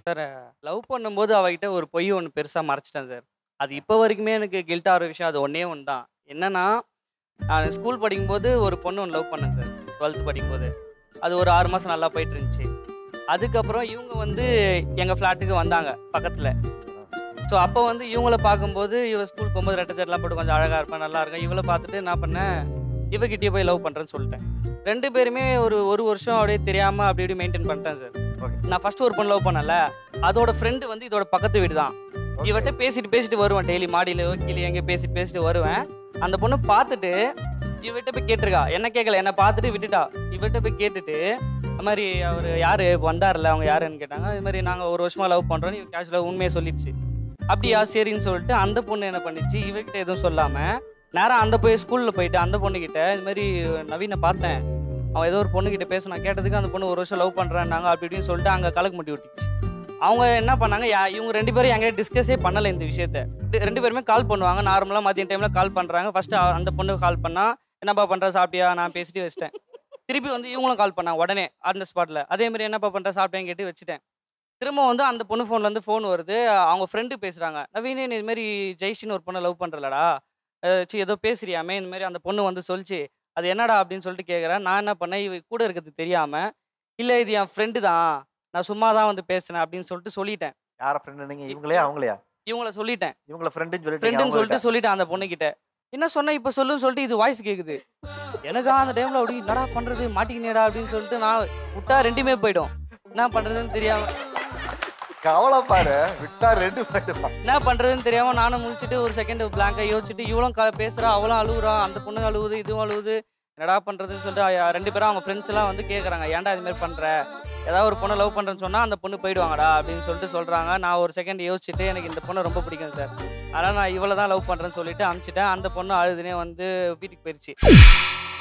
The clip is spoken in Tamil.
சார் லவ் பண்ணும்போது அவகிட்ட ஒரு பொய் ஒன்று பெருசாக மறைச்சிட்டேன் சார் அது இப்போ வரைக்குமே எனக்கு கில்ட் ஆகிற விஷயம் அது ஒன்றே ஒன்று தான் என்னன்னா நான் ஸ்கூல் படிக்கும்போது ஒரு பொண்ணு ஒன்று லவ் பண்ணேன் சார் டுவெல்த்து படிக்கும்போது அது ஒரு ஆறு மாதம் நல்லா போயிட்டு இருந்துச்சு அதுக்கப்புறம் இவங்க வந்து எங்கள் ஃப்ளாட்டுக்கு வந்தாங்க பக்கத்தில் ஸோ அப்போ வந்து இவங்கள பார்க்கும்போது இவ ஸ்கூல் போகும்போது ரெட்டை சட்டெலாம் போட்டு கொஞ்சம் அழகாக இருப்பேன் நல்லா இருக்கும் இவளை பார்த்துட்டு என்ன பண்ணேன் இவகிட்டயே போய் லவ் பண்ணுறேன்னு சொல்லிட்டேன் ரெண்டு பேருமே ஒரு ஒரு வருஷம் அப்படியே தெரியாமல் அப்படி இப்படி மெயின்டைன் பண்ணிட்டேன் சார் Okay. நான் ஃபர்ஸ்ட் ஒரு பொண்ணு லவ் பண்ணல அதோட ஃப்ரெண்டு வந்து இதோட பக்கத்து வீடு தான் இவட்ட பேசிட்டு பேசிட்டு வருவேன் டெய்லி மாடியில் கீழே எங்கே பேசிட்டு பேசிட்டு வருவேன் அந்த பொண்ணு பார்த்துட்டு இவட்ட போய் கேட்டிருக்கா என்ன கேட்கல என்ன பார்த்துட்டு விட்டுட்டா இவட்ட போய் கேட்டுட்டு அது மாதிரி அவர் யார் வந்தார்ல அவங்க யாருன்னு கேட்டாங்க இது மாதிரி நாங்கள் ஒரு வருஷமாக லவ் பண்ணுறோம் இவ கேஷுவலாக உண்மையை சொல்லிடுச்சு அப்படியா சரின்னு சொல்லிட்டு அந்த பொண்ணு என்ன பண்ணிச்சு இவகிட்ட எதுவும் சொல்லாமல் நேரம் அந்த போய் ஸ்கூலில் போயிட்டு அந்த பொண்ணுக்கிட்ட இது மாதிரி நவீனை பார்த்தேன் அவன் ஏதோ ஒரு பொண்ணுக்கிட்ட பேச நான் கேட்டதுக்கு அந்த பொண்ணு ஒரு வருஷம் லவ் பண்ணுறான்னாங்க அப்படி இப்படின்னு சொல்லிட்டு அங்கே கலக்கு முட்டி விட்டுச்சு அவங்க என்ன பண்ணாங்க யா இவங்க ரெண்டு பேரும் என்கிட்ட டிஸ்கஸே பண்ணலை இந்த விஷயத்த ரெண்டு- ரெண்டு பேருமே கால் பண்ணுவாங்க நார்மலாக மதியம் டைமில் கால் பண்ணுறாங்க ஃபஸ்ட்டு அந்த பொண்ணு கால் பண்ணா என்னப்பா பண்ணுற சாப்பிட்டியா நான் பேசிட்டு வச்சிட்டேன் திருப்பி வந்து இவங்களும் கால் பண்ணாங்க உடனே அந்த ஸ்பாட்டில் அதே மாதிரி என்னப்பா பண்ணுற சாப்பிட்டேன்னு கேட்டு வச்சுட்டேன் திரும்ப வந்து அந்த பொண்ணு ஃபோன்ல இருந்து ஃபோன் வருது அவங்க ஃப்ரெண்டு பேசுகிறாங்க நவீனே நீ இது மாதிரி ஜெய்ஷின்னு ஒரு பொண்ணை லவ் பண்ணுறலடா சி ஏதோ பேசுறியாமே இந்த மாதிரி அந்த பொண்ணு வந்து சொல்லிச்சு அது என்னடா அப்படின்னு சொல்லிட்டு கேட்குறேன் நான் என்ன பண்ணேன் இவ கூட இருக்கிறது தெரியாமல் இல்லை இது என் ஃப்ரெண்டு தான் நான் சும்மா தான் வந்து பேசினேன் அப்படின்னு சொல்லிட்டு சொல்லிட்டேன் யார ஃப்ரெண்டு நீங்க இவங்களே அவங்களையா இவங்கள சொல்லிட்டேன் இவங்கள ஃப்ரெண்டுன்னு சொல்லிட்டு ஃப்ரெண்டுன்னு சொல்லிட்டு சொல்லிட்டேன் அந்த பொண்ணுகிட்ட என்ன சொன்ன இப்போ சொல்லுன்னு சொல்லிட்டு இது வாய்ஸ் கேட்குது எனக்கு அந்த டைமில் அப்படி என்னடா பண்ணுறது மாட்டிக்கினேடா அப்படின்னு சொல்லிட்டு நான் விட்டா ரெண்டுமே போயிடும் என்ன பண்ணுறதுன்னு தெரியாம கவலை பாரு விட்டா ரெண்டு போயிடுவா என்ன பண்ணுறதுன்னு தெரியாமல் நானும் முழிச்சிட்டு ஒரு செகண்ட் பிளாங்காக யோசிச்சுட்டு இவளும் க பேசுகிறா அவளும் அழுகுறா அந்த பொண்ணு அழுவுது இதுவும் அழுவுது என்னடா பண்ணுறதுன்னு சொல்லிட்டு அ- ரெண்டு பேரும் அவங்க ஃப்ரெண்ட்ஸ் எல்லாம் வந்து கேட்குறாங்க ஏன்டா இது மாதிரி பண்ணுற ஏதாவது ஒரு பொண்ணை லவ் பண்ணுறேன்னு சொன்னால் அந்த பொண்ணு போயிடுவாங்கடா அப்படின்னு சொல்லிட்டு சொல்கிறாங்க நான் ஒரு செகண்ட் யோசிச்சுட்டு எனக்கு இந்த பொண்ணை ரொம்ப பிடிக்கும் சார் அதனால் நான் இவளை தான் லவ் பண்ணுறேன்னு சொல்லிட்டு அனுப்பிச்சிட்டேன் அந்த பொண்ணு அழுதுனே வந்து வீட்டுக்கு போயிடுச்சு